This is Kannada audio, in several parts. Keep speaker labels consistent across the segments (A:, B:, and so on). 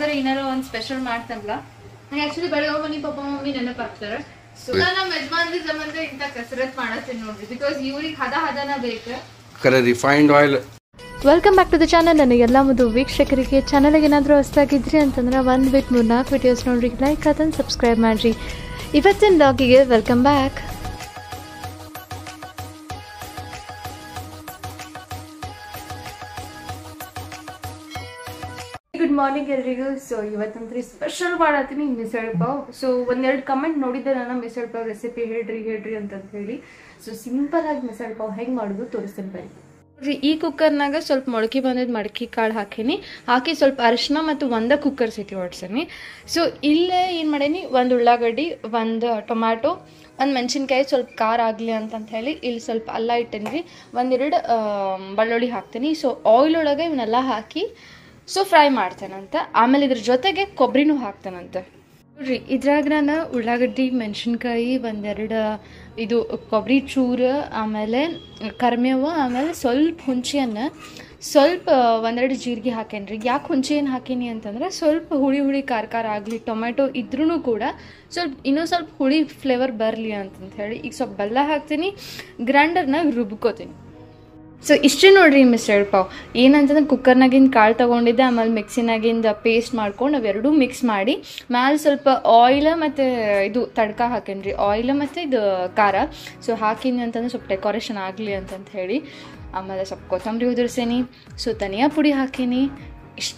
A: ಅಂದ್ರೆ ಏನಾರು ಒಂದ್ ಸ್ಪೆಷಲ್ ಮಾಡ್ತಾನಲ್ಲ ನಂಗೆ ಆಕ್ಚುಲಿ ಬೆಳಗ್ಗೆ ಮನಿ ಪಪ್ಪ ಮಮ್ಮಿ ನೆನಪಾಗ್ತಾರೆ ಸೊ ನಾನು ನಮ್ಮ ಯಜಮಾನ್ರಿ ಸಂಬಂಧ ಇಂಥ ಕಸರತ್ ಮಾಡತ್ತೀನಿ ನೋಡ್ರಿ ಬಿಕಾಸ್ ಇವ್ರಿಗೆ ಹದ ಹದನ ಬೇಕು
B: ಕರೆ refined oil
C: welcome back to the channel ನನಗೆ ಎಲ್ಲ ಒಂದು ವೀಕ್ಷಕರಿಗೆ ಚಾನಲ್ಗೆ ಏನಾದರೂ ಹೊಸ್ದಾಗಿದ್ರಿ ಅಂತಂದ್ರೆ ಒಂದು ಬಿಟ್ಟು ಮೂರು ನಾಲ್ಕು ವಿಡಿಯೋಸ್ ನೋಡ್ರಿ ಲೈಕ್ ಅದನ್ನು ಸಬ್ಸ್ಕ್ರೈಬ್ ಮಾಡಿರಿ ಇವತ್ತಿನ ಲಾಗಿಗೆ ವೆಲ್ಕಮ್ ಬ್ಯಾಕ್ ಗುಡ್ ಮಾರ್ನಿಂಗ್ ಎಲ್ರಿಗೂ ಸೊ ಇವತ್ತಂದ್ರೆ ಸ್ಪೆಷಲ್ ಮಾಡತ್ತೀನಿ ಮಿಸಳ್ ಪಾವ್ ಸೊ ಒಂದೆರಡು ಕಮೆಂಟ್ ನೋಡಿದ್ದೆ ನಾನು ಮಿಸಳ್ ಪಾವ್ ರೆಸಿಪಿ ಹೇಳ್ರಿ ಹೇಳ್ರಿ ಅಂತಂತ ಹೇಳಿ ಸೊ ಸಿಂಪಲ್ ಆಗಿ ಮಿಸಳ್ ಪಾವ್ ಹೆಂಗೆ ಮಾಡೋದು ತೋರಿಸ್ತೀನಿ ಬನ್ನಿ ನೋಡ್ರಿ ಈ ಕುಕ್ಕರ್ನಾಗ ಸ್ವಲ್ಪ ಮೊಳಕೆ ಬಂದಿದ್ದು ಮಡಕಿ ಕಾಳು ಹಾಕೀನಿ ಹಾಕಿ ಸ್ವಲ್ಪ ಅರಿಶಿನ ಮತ್ತು ಒಂದ ಕುಕ್ಕರ್ ಸಿಟಿ ಹೊಡ್ಸೀನಿ ಸೊ ಇಲ್ಲೇ ಏನು ಮಾಡೀನಿ ಒಂದು ಉಳ್ಳಾಗಡ್ಡಿ ಒಂದು ಟೊಮ್ಯಾಟೊ ಒಂದು ಮೆಣಸಿನ್ಕಾಯಿ ಸ್ವಲ್ಪ ಖಾರ ಆಗಲಿ ಅಂತಂತ ಹೇಳಿ ಇಲ್ಲಿ ಸ್ವಲ್ಪ ಅಲ್ಲ ಇಟ್ಟೇನಿ ಒಂದೆರಡು ಬೆಳ್ಳುಳ್ಳಿ ಹಾಕ್ತೀನಿ ಸೊ ಆಯಿಲ್ ಒಳಗೆ ಇವನ್ನೆಲ್ಲ ಹಾಕಿ ಸೊ ಫ್ರೈ ಮಾಡ್ತೇನಂತ ಆಮೇಲೆ ಇದ್ರ ಜೊತೆಗೆ ಕೊಬ್ಬರಿನೂ ಹಾಕ್ತೇನಂತೆ ನೋಡ್ರಿ ಇದ್ರಾಗ ನಾನು ಉಳ್ಳಾಗಡ್ಡಿ ಮೆಣಸಿನ್ಕಾಯಿ ಒಂದೆರಡು ಇದು ಕೊಬ್ಬರಿ ಚೂರು ಆಮೇಲೆ ಕರ್ಮೇವು ಆಮೇಲೆ ಸ್ವಲ್ಪ ಹುಂಚೆಯನ್ನು ಸ್ವಲ್ಪ ಒಂದೆರಡು ಜೀರಿಗೆ ಹಾಕೇನ್ರಿ ಯಾಕೆ ಹುಂಚೆಯನ್ನು ಹಾಕೀನಿ ಅಂತಂದ್ರೆ ಸ್ವಲ್ಪ ಹುಳಿ ಹುಳಿ ಖಾರ ಖಾರ ಆಗಲಿ ಟೊಮೆಟೊ ಇದ್ರೂ ಕೂಡ ಸ್ವಲ್ಪ ಇನ್ನೂ ಸ್ವಲ್ಪ ಹುಳಿ ಫ್ಲೇವರ್ ಬರಲಿ ಅಂತಂತ ಹೇಳಿ ಈಗ ಸ್ವಲ್ಪ ಬೆಲ್ಲ ಹಾಕ್ತೀನಿ ಗ್ರೈಂಡರ್ನಾಗ ರುಬ್ಕೋತೀನಿ ಸೊ ಇಷ್ಟೇ ನೋಡ್ರಿ ಮಿಸ್ಟರ್ ಪಾವ್ ಏನಂತಂದ್ರೆ ಕುಕ್ಕರ್ನಾಗಿಂದ ಕಾಳು ತೊಗೊಂಡಿದ್ದೆ ಆಮೇಲೆ ಮಿಕ್ಸಿನಾಗಿಂದ ಪೇಸ್ಟ್ ಮಾಡ್ಕೊಂಡು ಅವೆರಡೂ ಮಿಕ್ಸ್ ಮಾಡಿ ಮ್ಯಾಲೆ ಸ್ವಲ್ಪ ಆಯಿಲ್ ಮತ್ತು ಇದು ತಡ್ಕ ಹಾಕೇನ್ರಿ ಆಯಿಲ್ ಮತ್ತು ಇದು ಖಾರ ಸೊ ಹಾಕಿನಿ ಅಂತಂದ್ರೆ ಸ್ವಲ್ಪ ಡೆಕೋರೇಷನ್ ಆಗಲಿ ಅಂತಂತ ಹೇಳಿ ಆಮೇಲೆ ಸ್ವಲ್ಪ ಕೊತ್ತಂಬರಿ ಉದುರ್ಸೇನಿ ಸೊ ಧನಿಯಾ ಪುಡಿ ಹಾಕೀನಿ ಇಷ್ಟ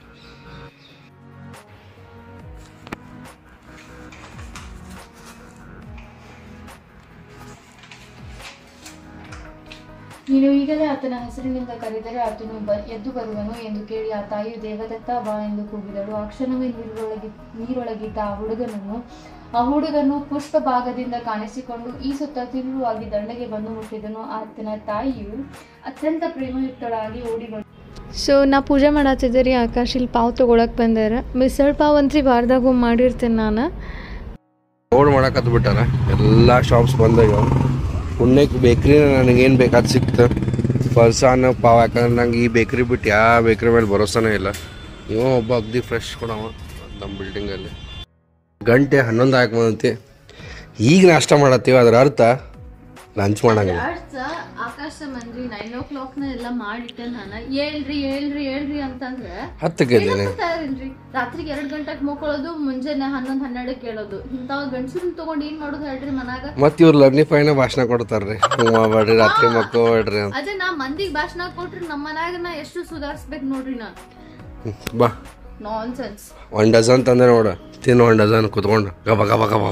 C: ನೀನು ಈಗಲೇ ಆತನ ಹೆಸರಿನಿಂದ ಕರೆದರೆ ಆತನು ಬ ಎದ್ದು ಬರುವನು ಎಂದು ಕೇಳಿ ಆ ತಾಯಿಯು ದೇವದತ್ತ ಬಾ ಎಂದು ಕೂಗಿದಳು ಆ ಕ್ಷಣವೇ ನೀರೊಳಗಿ ನೀರೊಳಗಿದ್ದ ಆ ಹುಡುಗನನ್ನು ಆ ಹುಡುಗನು ಪುಷ್ಪ ಭಾಗದಿಂದ ಕಾಣಿಸಿಕೊಂಡು ಈ ಸುತ್ತ ತಿರುವಾಗಿ ದಂಡೆಗೆ ಬಂದು ಮುಟ್ಟಿದನು ಆತನ ತಾಯಿಯು ಅತ್ಯಂತ ಪ್ರೇಮಯುಕ್ತಳಾಗಿ ಓಡಿ ಬಂದು ಸೊ ನಾ ಪೂಜೆ ಮಾಡತ್ತಿದ್ದೆ ರೀ ಆಕಾಶ್ ಇಲ್ಲಿ ಪಾವ್ ತೊಗೊಳಕ್ಕೆ ಬಂದಾರ ಮಿಸಳ್ ಪಾವ್ ಅಂತ್ರಿ ವಾರದಾಗ ಮಾಡಿರ್ತೇನೆ ನಾನು
B: ರೋಡ್ ಮಾಡಕತ್ ಬಿಟ್ಟಾರ ಎಲ್ಲ ಶಾಪ್ಸ್ ಬಂದಾಗ್ಯಾವ ಪುಣ್ಯಕ್ಕೆ ಬೇಕ್ರಿ ನನಗೇನು ಬೇಕಾದ್ ಸಿಕ್ತು ಫರ್ಸಾನ್ ಪಾವ್ ಯಾಕಂದ್ರೆ ನಂಗೆ ಈ ಬೇಕ್ರಿ ಬಿಟ್ಟು ಯಾವ ಬೇಕ್ರಿ ಮೇಲೆ ಭರೋಸಾನೇ ಇಲ್ಲ ಇವ ಒಬ್ಬ ಅಗ್ದಿ ಫ್ರೆಶ್ ಕೊಡವ ನಮ್ಮ ಬಿಲ್ಡಿಂಗಲ್ಲಿ ಗಂಟೆ ಹನ್ನೊಂದು ಹಾಕಿ ಬಂದೈತಿ ಈಗ ನಾಷ್ಟ ಮಾಡತ್ತೀವಿ ಅದ್ರ ಅರ್ಥ ಲಂಚ್ ಮಾಡಂಗಿಲ್ಲ
A: ಅರ್ಥ ಆಕಾಶ ಮಂದ್ರಿ ನೈನ್ ಓ ಕ್ಲಾಕ್ ನ ಎಲ್ಲ ಮಾಡಿಟ್ಟೆ ನಾನು ಹೇಳ್ರಿ ಹೇಳ್ರಿ ಹೇಳ್ರಿ ಅಂತಂದ್ರೆ
B: ಹತ್ತಕ್ಕೆ ಇದ್ದೀನಿ
A: ತಯಾರಿಲ್ರಿ ರಾತ್ರಿಗೆ ಎರಡ್ ಗಂಟೆಗೆ ಮಕ್ಕೊಳ್ಳೋದು ಮುಂಜಾನೆ ಹನ್ನೊಂದ್ ಹನ್ನೆರಡಕ್ಕೆ ಕೇಳೋದು ಇಂಥವ್ ಗಂಡಸರನ್ನ ತಗೊಂಡ್ ಏನ್ ಮಾಡೋದು ಹೇಳ್ರಿ ಮನಾಗ
B: ಮತ್ತು ಇವ್ರು ಲಗ್ನಿ ಫೈನ ಭಾಷಣ ಕೊಡ್ತಾರ್ರಿ ಹ್ಞೂ ಮಾಡ್ಬೇಡ್ರಿ ರಾತ್ರಿ ಮಕ್ಕೋಬೇಡ್ರಿ ಅಂತ
A: ಅದೇ ನಾ ಮಂದಿಗ್ ಭಾಷಣ ಕೊಟ್ರಿ ನಮ್ಮ ಮನ್ಯಾಗ ನಾ ಎಷ್ಟು ಸುಧಾರಿಸ್ಬೇಕು ನೋಡ್ರಿ ನಾ
B: ಹ್ಮ್, ಬಾ
A: ನಾನ್ ಸೆನ್ಸ್
B: ಒಂದು ಡಜನ್ ತಂದೆ ನೋಡು ತಿನ್ನು ಒಂದು ಡಜನ್ ಕುತ್ಕೊಂಡು ಗಬ ಗಬ ಗಬ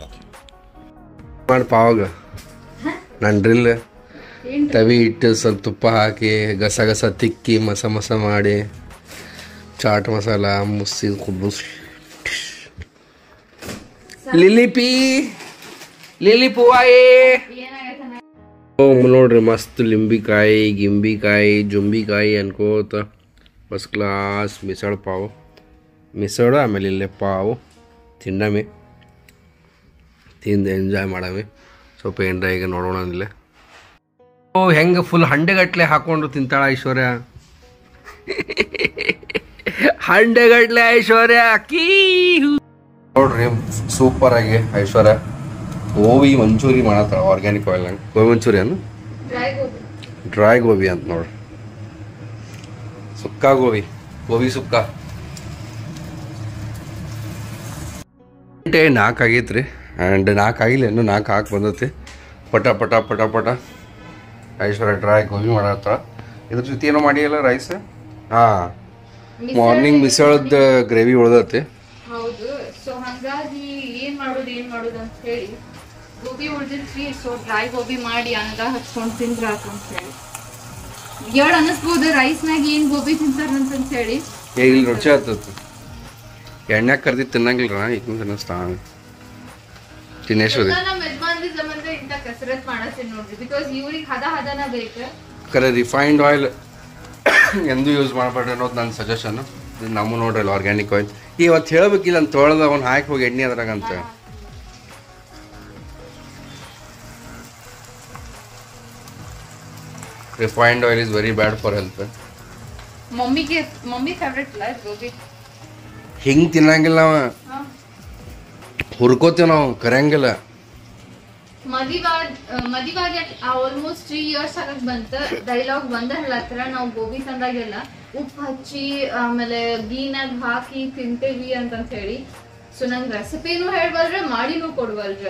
B: ಮಾಡಿ ಪಾವಾಗ ನನ್ನ ಡ್ರಿಲ್ ತವಿ ಇಟ್ಟು ಸ್ವಲ್ಪ ತುಪ್ಪ ಹಾಕಿ ಗಸ ಗಸ ತಿಕ್ಕಿ ಮಸ ಮಸ ಮಾಡಿ ಚಾಟ್ ಮಸಾಲ ಮುಸ್ಸಿ ಕುಬ್ಬಸ್ ಲಿಲಿ ಪಿ ಲಿಲಿ ಪೂವಾಯಿ ಓ ನೋಡ್ರಿ ಮಸ್ತ್ ಲಿಂಬಿಕಾಯಿ ಗಿಂಬಿಕಾಯಿ ಜುಂಬಿಕಾಯಿ ಅನ್ಕೋತ ಫಸ್ಟ್ ಕ್ಲಾಸ್ ಮಿಸಳು ಪಾವು ಮಿಸಳು ಆಮೇಲೆ ಇಲ್ಲೇ ಪಾವು ತಿನ್ನಮಿ ತಿಂದು ಎಂಜಾಯ್ ಮಾಡಮಿ ಸ್ವಲ್ಪ ಏನ್ರ ಈಗ ನೋಡೋಣ ಇಲ್ಲೇ ಓ ಹೆಂಗೆ ಫುಲ್ ಹಂಡೆಗಟ್ಲೆ ಹಾಕೊಂಡು ತಿಂತಾಳ ಐಶ್ವರ್ಯ ಹಂಡೆಗಟ್ಲೆ ಐಶ್ವರ್ಯ ಕೀ ನೋಡ್ರಿ ಸೂಪರ್ ಆಗಿ ಐಶ್ವರ್ಯ ಗೋಬಿ ಮಂಚೂರಿ ಮಾಡತ್ತಾಳ ಆರ್ಗ್ಯಾನಿಕ್ ಆಯಿಲ್ ಗೋಬಿ ಮಂಚೂರಿ ಅನ್ನು ಡ್ರೈ ಗೋಬಿ ಅಂತ ನೋಡ್ರಿ ಸುಕ್ಕ ಗೋಬಿ ಗೋಬಿ ಸುಕ್ಕ ಗಂಟೆ ನಾಲ್ಕು ಆಗೈತೆ ರೀ ಆ್ಯಂಡ್ ನಾಲ್ಕು ಆಗಿಲ್ಲ ಇನ್ನು ನಾಲ್ಕು ಹಾಕಿ ಬಂದೈತಿ ಪಟ ಪಟ ಪಟ ಪಟ ಐಶ್ವರ್ಯ ಡ್ರೈ ಗೋಬಿ ಮಾಡತ್ತಾಳ ಇದ್ರ ಜೊತೆ ಏನೋ ಮಾಡಿಯಲ್ಲ ರೈಸ್ ಹಾಂ ಮಾರ್ನಿಂಗ್ ಮಿಸಳದ ಗ್ರೇವಿ ಉಳ್ದೈತಿ
A: ಹೌದು ಸೊ ಹಂಗಾಗಿ ಏನ್ ಮಾಡೋದು ಏನ್ ಮಾಡೋದು ಅಂತ ಹೇಳಿ ಗೋಬಿ ಉಳ್ದಿರ್ತ್ರಿ ಸೊ ಡ್ರೈ ಗೋಬಿ ಮಾಡಿ ಅನ್ನ ಹಚ್ಕೊಂಡ್ ತಿಂದ್ರ ಅಂತ ಹೇಳಿ ಎರಡು ಅನ್ನಿಸ್ಬೋದು ರೈಸ್ನಾಗ ಏನ್ ಗೋಬಿ ತಿಂತಾರಂತ ಹೇಳಿ
B: ಏ ಇಲ್ಲಿ ರುಚಿ ಆಗ್ತೈತಿ ಎಣ್ಣೆ ಕರ್ದಿ ತಿನ್ನಂಗಿಲ್ಲ ಈಗ ಅನ್ನಿಸ್ತಾ ತಿನ್ನೇಶ್ವರಿ
A: ನಮ್ಮ ಯಜಮಾನ್ರಿ ಸಂಬಂಧ ಇಂಥ ಕಸರತ್ ಮಾಡತ್ತೀನಿ ನೋಡ್ರಿ ಬಿಕಾಸ್ ಇವ್ರಿಗೆ ಹದ ಹದನ ಬೇಕು
B: ಕರೆ ರಿಫೈನ್ಡ್ ಆಯಿಲ್ ಎಂದೂ ಯೂಸ್ ಮಾಡಬೇಡ್ರಿ ಅನ್ನೋದು ನನ್ನ ಸಜೆಷನ್ ನಮ್ಮ ನೋಡ್ರಲ್ಲ ಆರ್ಗ್ಯಾನಿಕ್ ಆಯಿಲ್ ಇವತ್ತು ಹೇಳ್ಬೇಕಿಲ್ಲ ಅಂತ ತೊಳೆದ ಅವ್ನು ಹಾಕಿ ಹೋಗಿ ಎಣ್ಣೆ ಅದ್ರಾಗ ಅಂತ refined oil is very bad for health
A: ಮಮ್ಮಿಗೆ ಮಮ್ಮಿ ಫೇವ್ರೆಟ್ ಅಲ್ಲ ಗೋಬಿ
B: ಹಿಂಗೆ ತಿನ್ನಂಗಿಲ್ಲ ಅವ ಹುರ್ಕೋತೀವಿ ನಾವು ಕರೆಯಂಗಿಲ್ಲ
A: ಮದಿವಾದ ಮದಿವಾಗಿ ಆಲ್ಮೋಸ್ಟ್ ತ್ರೀ ಇಯರ್ಸ್ ಆಗಕ್ ಬಂತ ಡೈಲಾಗ್ ಬಂದ ಹೇಳತ್ತರ ನಾವು ಗೋಬಿ ತಂದಾಗೆಲ್ಲ ಉಪ್ಪು ಹಚ್ಚಿ ಆಮೇಲೆ ಗೀನಾಗ ಹಾಕಿ ತಿಂತೇವಿ ಅಂತಂತ ಹೇಳಿ ಸೊ ನಂಗೆ ರೆಸಿಪಿನೂ ಹೇಳ್ಬಲ್ರೆ ಮಾಡಿನೂ ಕೊಡ್ವಲ್ರೆ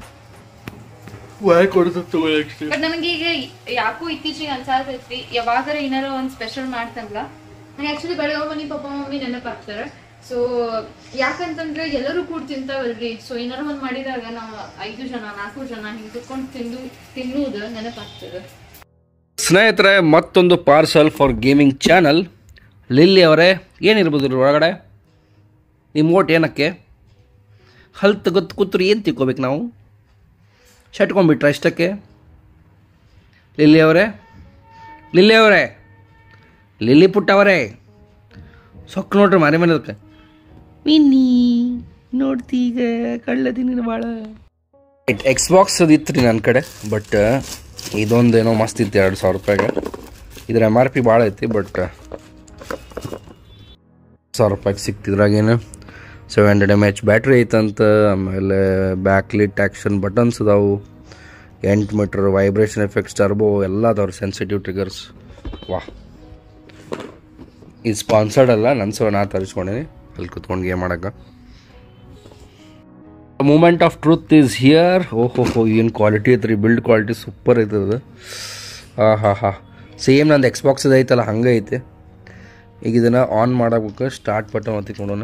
A: ಬಟ್ ನನಗೆ ಈಗ ಯಾಕೋ ಇತ್ತೀಚೆಗೆ ಅನ್ಸಾತೈತ್ರಿ ಯಾವಾಗಾರ ಏನಾರ ಒಂದ್ ಸ್ಪೆಷಲ್ ಮಾಡ್ತಂದ್ಲ ನಂಗೆ ಆಕ್ಚುಲಿ ಬೆಳಗ್ಗೆ ಮನಿ ಪಪ್ಪ ಮಮ್ಮಿ ನೆನಪಾಗ್ತಾರ ಸೊ ಯಾಕಂತಂದ್ರೆ ಎಲ್ಲರೂ ಕೂಡ ತಿಂತಾವಲ್ರಿ ಸೊ ಏನಾರ ಒಂದ್ ಮಾಡಿದಾಗ ನಾವು ಐದು ಜನ ನಾಲ್ಕು ಜನ ಹಿಂಗ್ ಕುತ್ಕೊಂಡು ತಿಂದು ತಿನ್ನುವುದು ನೆನಪಾಗ್ತದೆ
B: ಸ್ನೇಹಿತರೆ ಮತ್ತೊಂದು parcel for gaming channel Lilly ಅವರೇ ಏನಿರ್ಬೋದು ಇದ್ರ ಒಳಗಡೆ ನಿಮ್ಮ ಓಟ್ ಏನಕ್ಕೆ ಹಲ್ ತೆಗೆದು ಕೂತ್ರು ಏನು ತಿಕ್ಕೋಬೇಕು ನಾವು ಶಟ್ಕೊಂಡ್ಬಿಟ್ರ ಇಷ್ಟಕ್ಕೆ ಲಿಲ್ಲಿ ಅವರೇ ಲಿಲ್ಲಿ ಅವರೇ ಲಿಲ್ಲಿ ಪುಟ್ಟ ಅವರೇ ಸೊಕ್ಕ ನೋಡ್ರಿ ಮಾರಿ ಮೇಲೆ ಅದಕ್ಕೆ ಮಿನ್ನಿ ನೋಡ್ತೀಗ ಕಳ್ಳದಿನ ಭಾಳ ಎಕ್ಸ್ ಬಾಕ್ಸ್ ಇತ್ತು ರೀ ನನ್ನ ಕಡೆ ಬಟ್ ಇದೊಂದು ಏನೋ ಮಸ್ತ್ ಇತ್ತು ಎರಡು ಸಾವಿರ ರೂಪಾಯಿಗೆ ಇದ್ರ ಎಮ್ ಆರ್ ಪಿ ಭಾಳ ಐತಿ ಬಟ್ ಸಾವಿರ ರೂಪಾಯಿಗೆ ಸಿಕ್ತಿದ್ರಾಗೇನು seven hundred M H battery ಐತಂತ ಆಮೇಲೆ ಬ್ಯಾಕ್ ಲಿಟ್ ಆ್ಯಕ್ಷನ್ ಬಟನ್ಸ್ ಅದಾವು ಎಂಟು ಮೀಟ್ರ್ ವೈಬ್ರೇಷನ್ ಎಫೆಕ್ಟ್ಸ್ ಟರ್ಬೋ ಎಲ್ಲ ಅದಾವ್ರಿ ಸೆನ್ಸಿಟಿವ್ ಟ್ರಿಗರ್ಸ್ ವಾಹ್ ಇದು ಸ್ಪಾನ್ಸರ್ಡ್ ಅಲ್ಲ ನನ್ನ ಸಹ ನಾ ತರಿಸ್ಕೊಂಡೀನಿ ಅಲ್ಲಿ ಕುತ್ಕೊಂಡು ಗೇಮ್ ಮಾಡಕ್ಕೆ moment of truth is here ಓಹೋ ಹೋ ಏನು ಕ್ವಾಲಿಟಿ ಐತ್ರಿ ಬಿಲ್ಡ್ ಕ್ವಾಲಿಟಿ ಸೂಪರ್ ಐತದ ಹಾಂ ಹಾಂ ಹಾಂ ಸೇಮ್ ನಂದು ಎಕ್ಸ್ಬಾಕ್ಸ್ ಐತಲ್ಲ ಹಂಗೆ ಐತೆ ಈಗ ಇದನ್ನು ಆನ್ ಮಾಡಬೇಕು ಸ್ಟಾರ್ಟ್ ಬಟನ್ ಒತ್ತಿಕೊಂಡೋಣ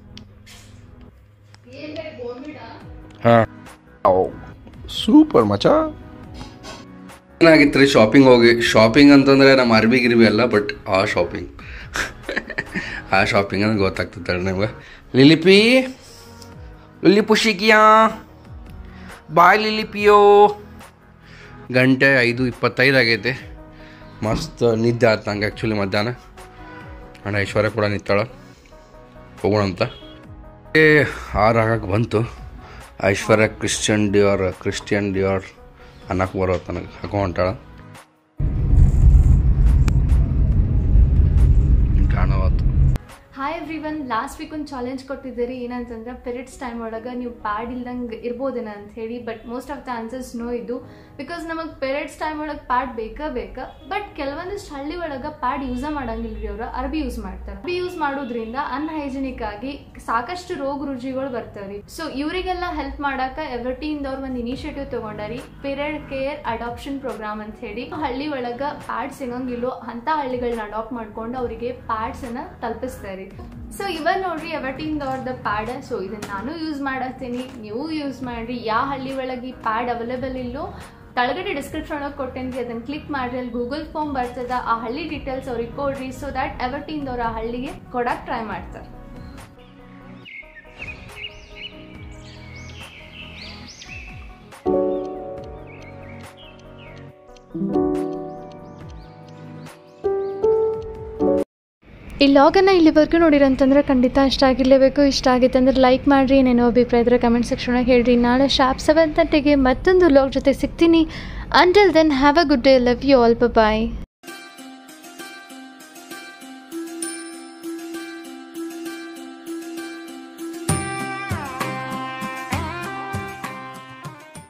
B: ಹಾಂ ಸೂಪರ್ ಮಚ ಏನಾಗಿತ್ತು ರೀ ಶಾಪಿಂಗ್ ಹೋಗಿ ಶಾಪಿಂಗ್ ಅಂತಂದರೆ ನಮ್ಮ ಅರ್ಬಿ ಗಿರ್ಬಿ ಅಲ್ಲ ಬಟ್ ಆ ಶಾಪಿಂಗ್ ಆ ಶಾಪಿಂಗ್ ಅಂದ್ರೆ ಗೊತ್ತಾಗ್ತದೆ ನಿಮ್ಗೆ ಲಿಲಿಪಿ ಲಿಲ್ಲಿ ಪುಷಿಕಿಯಾ ಬಾಯ್ ಲಿಲ್ಲಿ ಪಿಯೋ ಗಂಟೆ ಐದು ಇಪ್ಪತ್ತೈದು ಆಗೈತೆ ಮಸ್ತ್ ನಿದ್ದೆ ಆಯ್ತು ನಂಗೆ ಆ್ಯಕ್ಚುಲಿ ಮಧ್ಯಾಹ್ನ ಅಣ್ಣ ಐಶ್ವರ್ಯ ಕೂಡ ನಿಂತಾಳ ಹೋಗೋಣ ಅಂತ ಏ ಆರು ಆಗಕ್ಕೆ ಬಂತು Aishwarya Christian Dior Christian Dior ಅನ್ನಕ್ಕೆ ಬರೋ ನನಗೆ ಹಾಕೋ ಹೊಂಟಾಳ ಕಾಣವತ್ತು
C: hi everyone last week ಒಂದು ಚಾಲೆಂಜ್ ಕೊಟ್ಟಿದ್ದೀರಿ ಏನಂತಂದ್ರೆ ಪಿರಿಯಡ್ಸ್ ಟೈಮ್ ಒಳಗೆ ನೀವು ಪ್ಯಾಡ್ ಇಲ್ದಂಗೆ ಇರ್ಬೋದೇನ ಅಂತ ಹೇಳಿ but most of the answers no ಇದು ಬಿಕಾಸ್ ನಮಗೆ ಪಿರಿಯಡ್ಸ್ ಟೈಮ್ ಒಳಗೆ ಪ್ಯಾಡ್ ಬೇಕಾ ಬೇಕಾ ಬಟ್ ಕೆಲವೊಂದಿಷ್ಟು ಹಳ್ಳಿ ಒಳಗೆ ಪ್ಯಾಡ್ ಯೂಸ ಮಾಡಂಗಿಲ್ಲ ರೀ ಅವರು ಅರ್ಬಿ ಯೂಸ್ ಮಾಡ್ತಾರೆ ಅರ್ಬಿ ಯೂಸ್ ಮಾಡೋದ್ರಿಂದ ಅನ್ಹೈಜಿನಿಕ್ ಆಗಿ ಸಾಕಷ್ಟು ರೋಗ ರುಜಿಗಳು ಬರ್ತಾವ್ರಿ ಸೊ ಇವರಿಗೆಲ್ಲ ಹೆಲ್ಪ್ ಮಾಡಾಕ ಎವರ್ಟಿಯಿಂದವ್ರು ಒಂದು initiative ತಗೊಂಡಾರಿ period care adoption program ಅಂತ ಹೇಳಿ ಹಳ್ಳಿ ಒಳಗ ಪ್ಯಾಡ್ ಸಿಗಂಗಿಲ್ಲೋ ಅಂತ ಹಳ್ಳಿಗಳನ್ನ ಅಡಾಪ್ಟ್ ಮಾಡ್ಕೊಂಡು ಅವರಿಗೆ ಪ್ಯಾಡ್ಸ್ ಅನ್ನ ತಲುಪಿಸ್ತಾರೆ ಸೊ ಇವಾಗ ನೋಡ್ರಿ ಎವರ್ಟಿಂದವ್ರದ ಪ್ಯಾಡ್ ಸೊ ಇದನ್ನ ನಾನು ಯೂಸ್ ಮಾಡತ್ತೀನಿ ನೀವು ಯೂಸ್ ಮಾಡ್ರಿ ಯಾವ ಹಳ್ಳಿ ಒಳಗೆ ಈ ಪ್ಯಾಡ್ ಅವೈಲೇಬಲ್ ಇಲ್ಲೋ ಕೆಳಗಡೆ ಡಿಸ್ಕ್ರಿಪ್ಷನ್ ಒಳಗೆ ಕೊಟ್ಟೇನ್ರಿ ಅದನ್ನ ಕ್ಲಿಕ್ ಮಾಡ್ರಿ ಅಲ್ಲಿ ಗೂಗಲ್ ಫಾರ್ಮ್ ಬರ್ತದ ಆ ಹಳ್ಳಿ ಡೀಟೇಲ್ಸ್ ಅವ್ರಿಗೆ ಕೊಡ್ರಿ ಸೊ ದ್ಯಾಟ್ ಎವರ್ಟಿಂದವ್ರು ಆ ಹಳ್ಳಿಗೆ ಕೊಡಕ್ ಟ್ರೈ ಮಾಡ್ತಾರೆ ಈ ಲಾಗನ್ನು ಇಲ್ಲಿವರೆಗೂ ನೋಡಿರಂತಂದ್ರೆ ಖಂಡಿತ ಇಷ್ಟ ಆಗಿರಲೇಬೇಕು ಇಷ್ಟ ಆಗಿತ್ತು ಅಂದ್ರೆ ಲೈಕ್ ಮಾಡಿರಿ ಏನೇನೋ ಅಭಿಪ್ರಾಯ ಇದ್ರೆ ಕಮೆಂಟ್ ಸೆಕ್ಷನಾಗ ಹೇಳ್ರಿ ನಾಳೆ ಶಾಪ್ ಸೆವೆನ್ ತರ್ಟಿಗೆ ಮತ್ತೊಂದು ಲಾಗ್ ಜೊತೆ ಸಿಗ್ತೀನಿ until then have a good day love you all bye